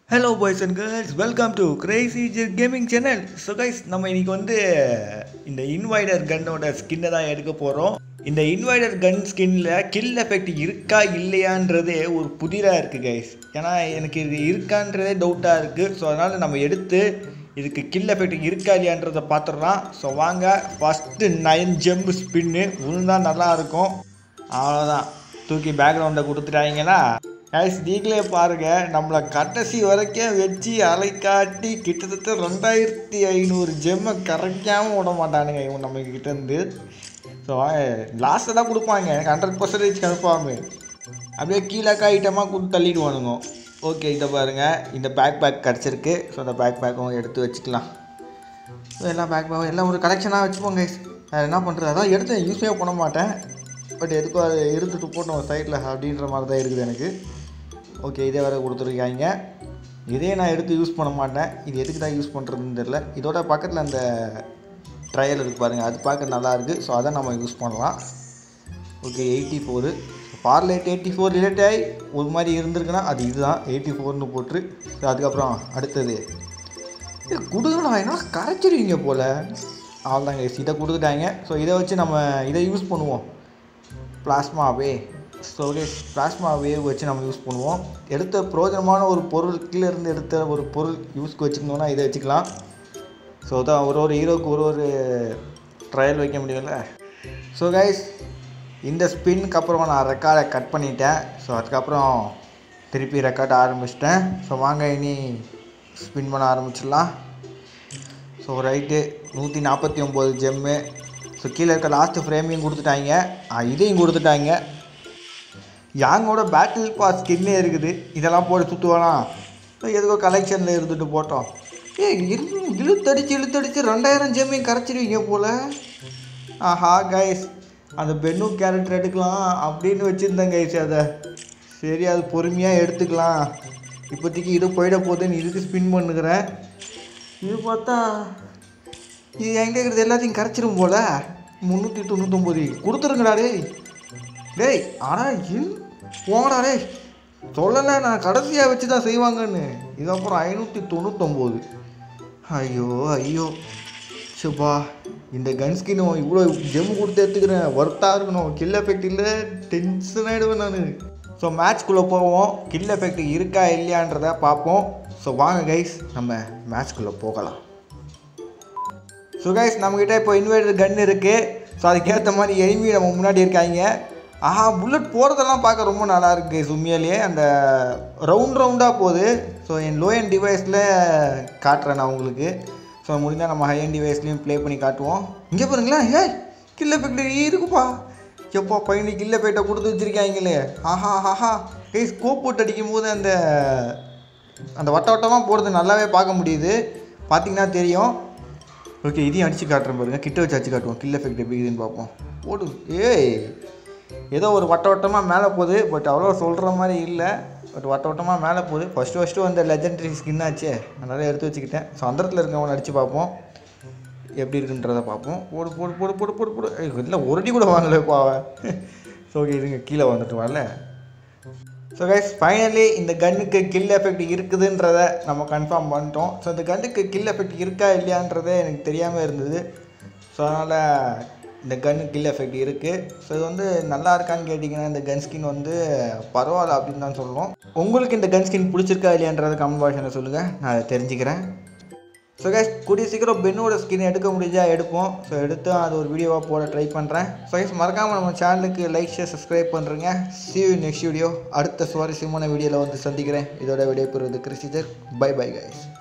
Hello boys and girls welcome to crazy gaming channel so guys நம்ம இன்னைக்கு வந்து இந்த இன்வைடர் கன்னோட ஸ்கின்னை தான் எடுக்க போகிறோம் இந்த இன்வைடர் கன் ஸ்கின்ல கில் எஃபெக்ட் இருக்கா இல்லையான்றதே ஒரு புதிராக இருக்குது கைஸ் ஏன்னா எனக்கு இது இருக்கான்றதே டவுட்டாக இருக்குது ஸோ அதனால் நம்ம எடுத்து இதுக்கு கில் எஃபெக்ட் இருக்கா இல்லையான்றதை பார்த்துடலாம் ஸோ வாங்க ஃபஸ்ட்டு நைன் ஜெம்பு ஸ்பின்னு உழுந்தால் நல்லா இருக்கும் அவ்வளோதான் தூக்கி பேக்ரவுண்டை கொடுத்துட்டாங்கன்னா கைஸ் நீங்களே பாருங்க நம்மளை கடைசி வரைக்கும் வச்சு அலைக்காட்டி கிட்டத்தட்ட ரெண்டாயிரத்தி ஐநூறு ஜெம்மை கரைக்காமல் விட மாட்டானுங்க இவன் நம்ம கிட்டேருந்து ஸோ லாஸ்ட்டில் தான் கொடுப்பாங்க எனக்கு ஹண்ட்ரட் பர்சன்டேஜ் கன்ஃபார்மு அப்படியே கீழே ஐட்டமாக கொடுத்து தள்ளிடுவானுங்க ஓகே இதை பாருங்கள் இந்த பேக் பேக் கிடச்சிருக்கு ஸோ அந்த பேக் பேக்கும் எடுத்து வச்சுக்கலாம் ஸோ எல்லாம் பேக் பேக் எல்லாம் ஒரு கலெக்ஷனாக வச்சுப்போங்க guys. வேறு என்ன பண்ணுறது அதான் எடுத்து யூஸே பண்ண மாட்டேன் பட் எதுக்கும் அது இருந்துட்டு போட்டோம் சைடில் அப்படின்ற மாதிரி தான் இருக்குது எனக்கு ஓகே இதே வேறு கொடுத்துருக்காங்க இதே நான் எடுத்து யூஸ் பண்ண மாட்டேன் இது எதுக்கு தான் யூஸ் பண்ணுறதுன்னு தெரில இதோட பக்கத்தில் அந்த ட்ரையல் இருக்குது பாருங்கள் அது பார்க்க நல்லா இருக்குது ஸோ அதை நம்ம யூஸ் பண்ணலாம் ஓகே எயிட்டி ஃபோரு பார்லேட் எயிட்டி ஃபோர் ரிலேட் ஆகி ஒரு மாதிரி இருந்திருக்குன்னா அது இதுதான் எயிட்டி ஃபோர்னு போட்டு ஸோ அதுக்கப்புறம் அடுத்தது இது கொடுக்கணும் என்ன கரைச்சிடுவீங்க போல் அவ்வளோதாங்க இதை கொடுத்துட்டாங்க ஸோ இதை வச்சு நம்ம இதை யூஸ் பண்ணுவோம் plasma wave so plasma wave வச்சு நம்ம யூஸ் பண்ணுவோம் எடுத்த பிரோஜனமான ஒரு பொருள் கீழே இருந்து எடுத்த ஒரு பொருள் யூஸ்க்கு வச்சுக்கணுன்னா இதை வச்சுக்கலாம் ஸோ தான் ஒரு ஒரு ஹீரோக்கு ஒரு ஒரு ட்ரையல் வைக்க முடியல ஸோ கைஸ் இந்த ஸ்பின்னுக்கு அப்புறம் நான் ரெக்கார்டை கட் பண்ணிட்டேன் ஸோ அதுக்கப்புறம் திருப்பி ரெக்கார்ட் ஆரம்பிச்சிட்டேன் ஸோ வாங்க இனி ஸ்பின் பண்ண ஆரம்பிச்சிடலாம் ஸோ ரைட்டு நூற்றி நாற்பத்தி ஒம்பது ஜெம்மு ஸோ கீழே இருக்க லாஸ்ட்டு ஃப்ரேமையும் கொடுத்துட்டாங்க ஆ, இதையும் கொடுத்துட்டாங்க யாங்கோட பேட்டில் பாஸ் ஸ்கின்னே இருக்குது இதெல்லாம் போட்டு சுற்றுவானா எதுக்கோ கலெக்ஷனில் இருந்துட்டு போட்டோம் ஏ இரு இழுத்தடிச்சு இழுத்தடிச்சு ரெண்டாயிரம் ஜெம்மையும் கரைச்சிடுவீங்க போல் ஆஹா கைஸ் அந்த பென்னு கேரக்டர் எடுக்கலாம் அப்படின்னு வச்சுருந்தேன் கைஸ் அதை சரி அது பொறுமையாக எடுத்துக்கலாம் இப்போதைக்கு இது போயிட போகுதுன்னு இதுக்கு ஸ்பின் பண்ணுக்கிறேன் இது பார்த்தா இது என்கிட்ட இருக்கிறது எல்லாத்தையும் கரைச்சிரும் போல முந்நூற்றி தொண்ணூத்தொம்பது கொடுத்துருங்கடா டேய் டேய் ஆனால் இன் போங்கடா டேய் சொல்லலை நான் கடைசியாக வச்சு தான் செய்வாங்கன்னு இதுக்கப்புறம் ஐநூற்றி தொண்ணூத்தொம்பது ஐயோ ஐயோ சுபா இந்த கன் ஸ்கின் இவ்வளோ ஜெம் கொடுத்து எடுத்துக்கிறேன் ஒர்த்தாக இருக்கணும் கில் எஃபெக்ட் இல்லை டென்ஷன் ஆகிடுவேன் நான் ஸோ மேட்ச்குள்ளே போவோம் கில் எஃபெக்ட் இருக்கா இல்லையான்றதை பார்ப்போம் ஸோ வாங்க கைஸ் நம்ம மேட்ச்குள்ளே போகலாம் ஸோ கைஸ் நம்மக்கிட்ட இப்போ இன்வெர்டர் கன் இருக்குது ஸோ அதுக்கேற்ற மாதிரி எனிமி நம்ம முன்னாடி இருக்காங்க ஆஹா புல்லட் போகிறதெல்லாம் பார்க்க ரொம்ப நல்லா இருக்குது உண்மையிலேயே அந்த ரவுண்ட் ரவுண்டாக போகுது ஸோ என் லோ என் டிவைஸில் காட்டுறேன் நான் உங்களுக்கு ஸோ முடிஞ்சால் நம்ம ஹை என் டிவைஸ்லேயும் ப்ளே பண்ணி காட்டுவோம் இங்கே பாருங்களேன் ஏய் கில்ல எஃபெக்ட் இருக்குப்பா எப்போ பையனு கில்ல எஃபெக்டை கொடுத்து வச்சுருக்காங்களே ஆஹா ஆஹா கை ஸ்கோப் போட்டு அடிக்கும் போது அந்த அந்த வட்ட வட்டமாக போகிறது நல்லாவே பார்க்க முடியுது பார்த்தீங்கன்னா தெரியும் ஓகே இதையும் அடித்து காட்டுறேன் பாருங்க கிட்ட வச்சு அடிச்சு காட்டுவோம் கில் எஃபெக்ட் எப்படி இருக்குதுன்னு பார்ப்போம் போடு ஏய் ஏதோ ஒரு வட்ட வட்டமாக மேலே போகுது பட் அவ்வளோ சொல்கிற மாதிரி இல்லை பட் வட்ட வட்டமாக மேலே போகுது ஃபஸ்ட்டு ஃபஸ்ட்டு வந்த லெஜெண்டரி ஸ்கின் ஆச்சே அதனால் எடுத்து வச்சுக்கிட்டேன் ஸோ அந்த இடத்துல இருக்கவனை அடித்து பார்ப்போம் எப்படி இருக்குன்றதை பார்ப்போம் போடு போடு போடு போடு போடு போடு ஏய், இல்லை ஒரு அடி கூட வாங்கலைப்பா அவன் ஸோ ஓகே இதுங்க கீழே வந்துட்டு வரல ஸோ கைஸ் ஃபைனலி இந்த கன்னுக்கு கில் எஃபெக்ட் இருக்குதுன்றதை நம்ம கன்ஃபார்ம் பண்ணிட்டோம் ஸோ இந்த கன்னுக்கு கில் எஃபெக்ட் இருக்கா இல்லையான்றதே எனக்கு தெரியாமல் இருந்தது ஸோ அதனால் இந்த கன்னு கில் எஃபெக்ட் இருக்குது ஸோ இது வந்து நல்லா இருக்கான்னு கேட்டிங்கன்னா இந்த கன் ஸ்கின் வந்து பரவாயில்ல அப்படின்னு தான் சொல்லணும் உங்களுக்கு இந்த கன் ஸ்கின் பிடிச்சிருக்கா இல்லையான்றதை கமெண்ட் பாக்ஸில் சொல்லுங்கள் நான் அதை தெரிஞ்சுக்கிறேன் ஸோ கைஸ் கூடிய சீக்கிரம் பென்னோட ஸ்கின் எடுக்க முடிஞ்சா எடுப்போம் ஸோ எடுத்து அது ஒரு வீடியோவாக போட ட்ரை பண்ணுறேன் ஸோ கைஸ் மறக்காமல் நம்ம சேனலுக்கு லைக் ஷேர் சப்ஸ்கிரைப் பண்ணுறேங்க see you நெக்ஸ்ட் வீடியோ அடுத்த சுவாரஸ்யமான வீடியோவில் வந்து சந்திக்கிறேன் இதோட விடைபெறுவது கிறிஸ்டிஜர் பை பை கைஸ்